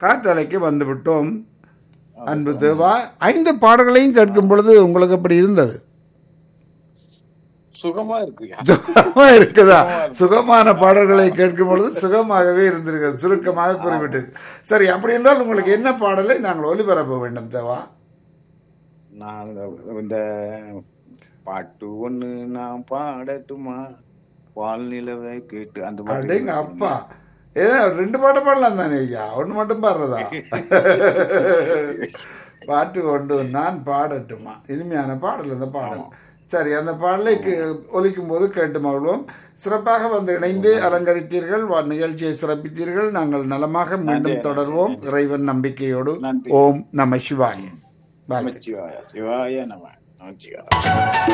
காற்றலைக்கு வந்துவிட்டோம் அன்பு தேவா ஐந்து பாடல்களையும் கேட்கும் பொழுது உங்களுக்கு அப்படி இருந்தது சுகமா இருக்குயா சுகமா இருக்குதா சுகமான பாடல்களை கேட்கும் பொழுது சுகமாகவே இருந்திருக்கிறது சுருக்கமாக குறிப்பிட்டு சரி அப்படி என்றால் உங்களுக்கு என்ன பாடலை நாங்கள் ஒலிபரப்ப வேண்டும் தேவா நான் இந்த பாட்டு ஒண்ணு நான் பாடட்டுமா பால் நிலவை கேட்டு அந்த பாட்டு அடேங்க அப்பா ஏ ரெண்டு பாட்டு பாடலாம் தானே ஐயா ஒன்று மட்டும் பாடுறதா பாட்டு கொண்டு நான் பாடட்டுமா இனிமையான பாடல் அந்த பாடல் சரி அந்த பாடலை கே- ஒலிக்கும் போது கேட்டு மகிழ்வோம் சிறப்பாக வந்து இணைந்து அலங்கரித்தீர்கள் வா- நிகழ்ச்சியை சிறப்பித்தீர்கள் நாங்கள் நலமாக மீண்டும் தொடர்வோம் இறைவன் நம்பிக்கையோடு நன்றி. ஓம் நம சிவாய வாழ்த்து நமச்சிவாய சிவாய நம நமச்சிவாய